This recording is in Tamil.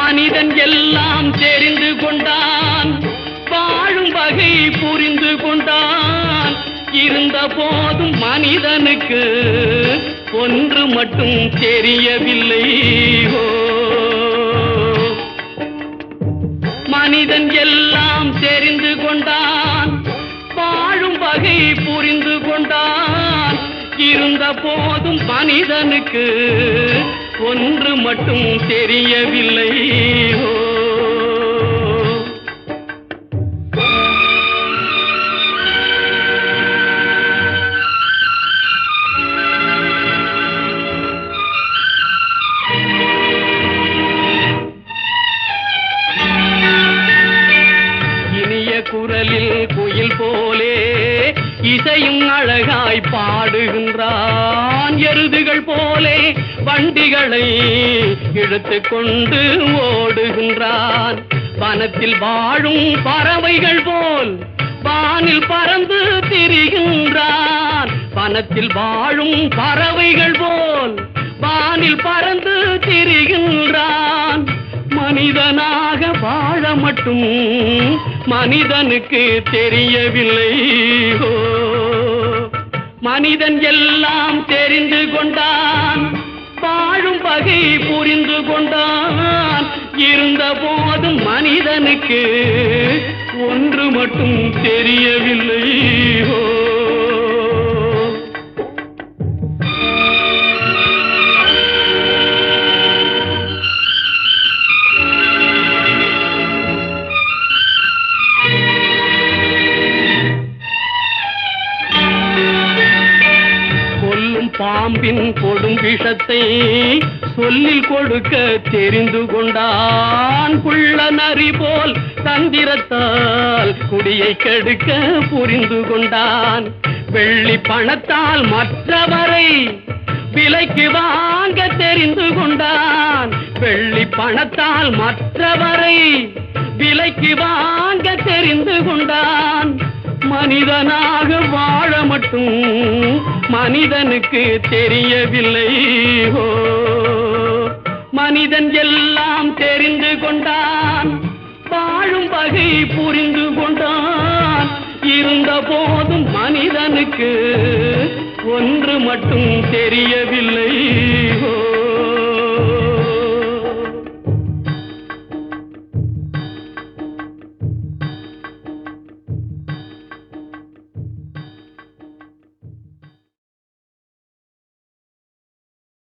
மனிதன் எல்லாம் தெரிந்து கொண்டான் வாழும் வகை புரிந்து கொண்டான் இருந்த போதும் மனிதனுக்கு ஒன்று மட்டும் தெரியவில்லை ஓ மனிதன் எல்லாம் தெரிந்து கொண்டான் வாழும் வகை புரிந்து கொண்டான் இருந்த போதும் மனிதனுக்கு ஒன்று மட்டும் தெரியவில்லை ஓ இனிய குரலில் குயில் போலே இசையும் அழகாய் பாடுகின்றான் எருதுகள் போலே வண்டிகளை இழுத்து கொண்டு ஓடுகின்றான் வனத்தில் வாழும் பறவைகள் போல் வானில் பறந்து திரிகின்றான் வனத்தில் வாழும் பறவைகள் போல் வானில் பறந்து திரிகின்றான் மனிதனாக வாழ மட்டும் மனிதனுக்கு தெரியவில்லை ஓ. மனிதன் எல்லாம் தெரிந்து கொண்டான் வாழும் வகை புரிந்து கொண்டான் இருந்த போதும் மனிதனுக்கு ஒன்று மட்டும் தெரியவில்லை ஓ கொல்லும் பாம்பின் கொடும் விஷத்தை சொல்லில் கொடுக்க தெரிந்து கொண்டான் குள்ள நரி போல் தந்திரத்தால் குடியை கெடுக்க புரிந்து கொண்டான் வெள்ளி பணத்தால் மற்றவரை விலைக்கு வாங்க தெரிந்து கொண்டான் வெள்ளி பணத்தால் மற்றவரை விலைக்கு வாங்க தெரிந்து கொண்டான் மனிதனாக வாழ மட்டும் மனிதனுக்கு தெரியவில்லை ஓ மனிதன் எல்லாம் தெரிந்து கொண்டான் வாழும் வகை புரிந்து கொண்டான் இருந்த போதும் மனிதனுக்கு ஒன்று மட்டும் தெரியவில்லை